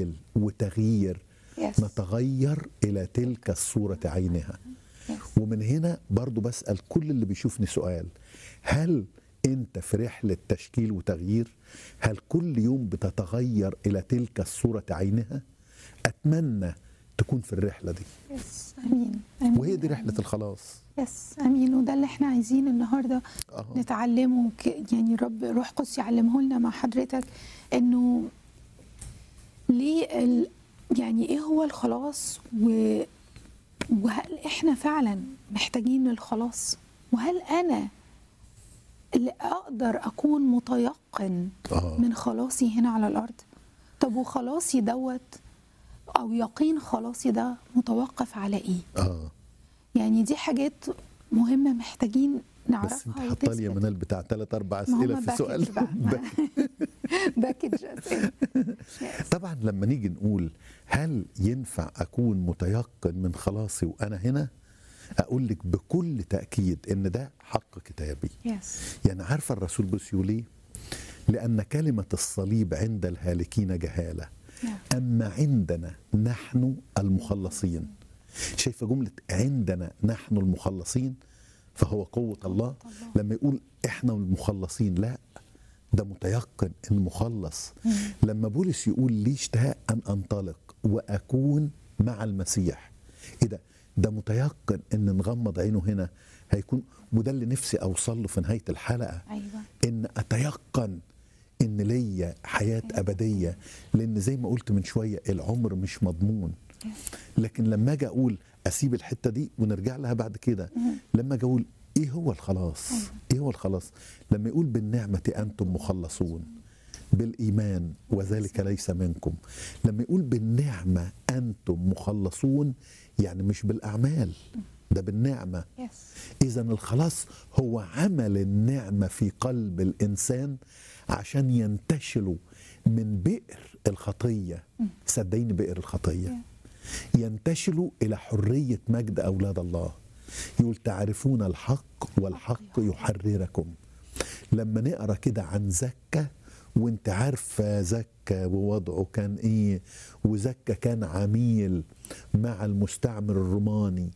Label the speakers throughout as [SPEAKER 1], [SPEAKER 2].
[SPEAKER 1] عمل وتغيير
[SPEAKER 2] Yes.
[SPEAKER 1] نتغير الى تلك الصوره عينها
[SPEAKER 2] Yes.
[SPEAKER 1] ومن هنا برضو بسال كل اللي بيشوفني سؤال هل انت في رحله تشكيل وتغيير هل كل يوم بتتغير الى تلك الصوره عينها اتمنى تكون في الرحله دي
[SPEAKER 2] يس امين امين
[SPEAKER 1] وهي دي رحله الخلاص
[SPEAKER 2] يس امين وده اللي احنا عايزين النهارده
[SPEAKER 1] أه.
[SPEAKER 2] نتعلمه ك- يعني رب روح قدس يعلمه لنا مع حضرتك انه ليه ال يعني ايه هو الخلاص و وهل احنا فعلا محتاجين للخلاص وهل انا اللي اقدر اكون متيقن
[SPEAKER 1] آه.
[SPEAKER 2] من خلاصي هنا على الارض طب وخلاصي دوت او يقين خلاصي ده متوقف على ايه
[SPEAKER 1] اه
[SPEAKER 2] يعني دي حاجات مهمة محتاجين
[SPEAKER 1] بس
[SPEAKER 2] نعرفها
[SPEAKER 1] انت حاطه لي يا
[SPEAKER 2] وتثبت.
[SPEAKER 1] منال بتاع ثلاث اربع
[SPEAKER 2] ما
[SPEAKER 1] اسئله
[SPEAKER 2] هما
[SPEAKER 1] في سؤال
[SPEAKER 2] باكج بقى. باكج أسئلة. Yes.
[SPEAKER 1] طبعا لما نيجي نقول هل ينفع اكون متيقن من خلاصي وانا هنا اقول لك بكل تاكيد ان ده حق كتابي
[SPEAKER 2] Yes.
[SPEAKER 1] يعني عارفه الرسول بولس يقول ايه لان كلمه الصليب عند الهالكين جهاله
[SPEAKER 2] Yeah.
[SPEAKER 1] اما عندنا نحن المخلصين شايفه جمله عندنا نحن المخلصين فهو قوه الله
[SPEAKER 2] الله.
[SPEAKER 1] لما يقول احنا المخلصين لا ده متيقن ان مخلص لما بولس يقول لي اشتهاء ان انطلق واكون مع المسيح ايه ده ده متيقن ان نغمض عينه هنا هيكون وده اللي نفسي اوصل له في نهايه الحلقه
[SPEAKER 2] أيوة.
[SPEAKER 1] ان اتيقن ان ليا حياه ابديه لان زي ما قلت من شويه العمر مش مضمون لكن لما اجي اقول اسيب الحته دي ونرجع لها بعد كده لما اجي اقول ايه هو الخلاص ايه هو الخلاص لما يقول بالنعمه انتم مخلصون بالايمان وذلك ليس منكم لما يقول بالنعمه انتم مخلصون يعني مش بالاعمال ده بالنعمه
[SPEAKER 2] Yes.
[SPEAKER 1] إذا الخلاص هو عمل النعمة في قلب الإنسان عشان ينتشلوا من بئر الخطية صدقيني بئر الخطية ينتشلوا إلى حرية مجد أولاد الله يقول تعرفون الحق والحق يحرركم لما نقرا كده عن زكا وانت عارفه زكا ووضعه كان ايه وزكا كان عميل مع المستعمر الروماني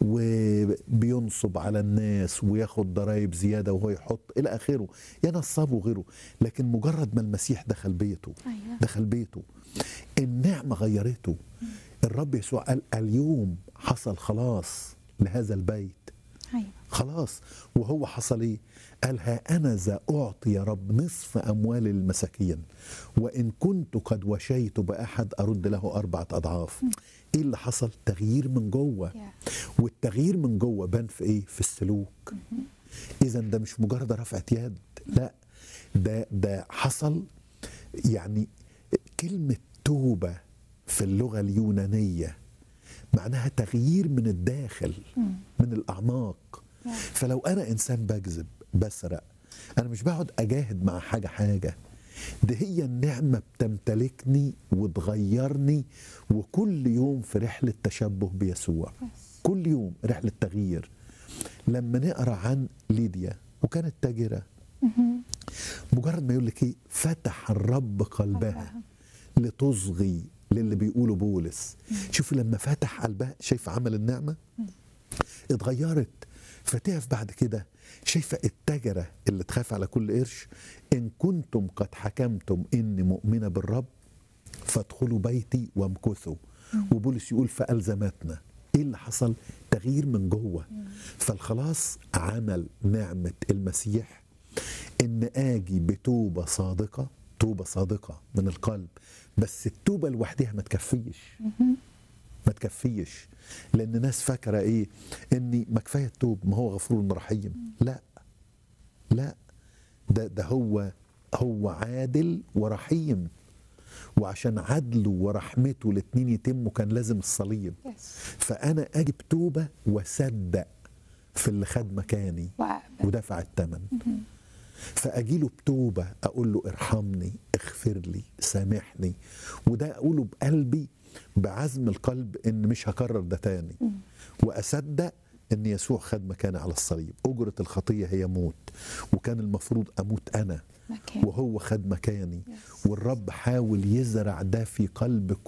[SPEAKER 1] وبينصب على الناس وياخد ضرائب زياده وهو يحط الى اخره يا نصاب وغيره لكن مجرد ما المسيح دخل بيته
[SPEAKER 2] أيوة.
[SPEAKER 1] دخل بيته النعمه غيرته الرب يسوع قال اليوم حصل خلاص لهذا البيت
[SPEAKER 2] أيوة.
[SPEAKER 1] خلاص وهو حصل ايه قال ها انا ذا اعطي يا رب نصف اموال المساكين وان كنت قد وشيت باحد ارد له اربعه اضعاف ايه اللي حصل تغيير من جوه
[SPEAKER 2] Yeah.
[SPEAKER 1] والتغيير من جوه بان في ايه في السلوك اذا ده مش مجرد رفعه يد لا ده ده حصل يعني كلمه توبه في اللغه اليونانيه معناها تغيير من الداخل من الاعماق فلو انا انسان بكذب بسرق انا مش بقعد اجاهد مع حاجه حاجه ده هي النعمه بتمتلكني وتغيرني وكل يوم في رحله تشبه بيسوع كل يوم رحله تغيير لما نقرا عن ليديا وكانت تاجره مجرد ما يقول لك ايه فتح الرب قلبها لتصغي للي بيقوله بولس شوفي لما فتح قلبها شايف عمل النعمه اتغيرت فتقف بعد كده شايفه التجره اللي تخاف على كل قرش ان كنتم قد حكمتم اني مؤمنه بالرب فادخلوا بيتي وامكثوا وبولس يقول فالزمتنا ايه اللي حصل تغيير من جوه فالخلاص عمل نعمه المسيح ان اجي بتوبه صادقه توبه صادقه من القلب بس التوبه لوحدها ما تكفيش ما تكفيش لان ناس فاكره ايه اني ما كفايه التوب ما هو غفور رحيم لا لا ده ده هو هو عادل ورحيم وعشان عدله ورحمته الاثنين يتموا كان لازم الصليب
[SPEAKER 2] Yes.
[SPEAKER 1] فانا اجي بتوبه واصدق في اللي خد مكاني
[SPEAKER 2] وأقبل.
[SPEAKER 1] ودفع الثمن فاجيله بتوبه اقول له ارحمني اغفر لي سامحني وده اقوله بقلبي بعزم القلب ان مش هكرر ده تاني واصدق ان يسوع خد مكاني على الصليب اجره الخطيه هي موت وكان المفروض اموت انا
[SPEAKER 2] مكان.
[SPEAKER 1] وهو خد مكاني والرب حاول يزرع ده في قلب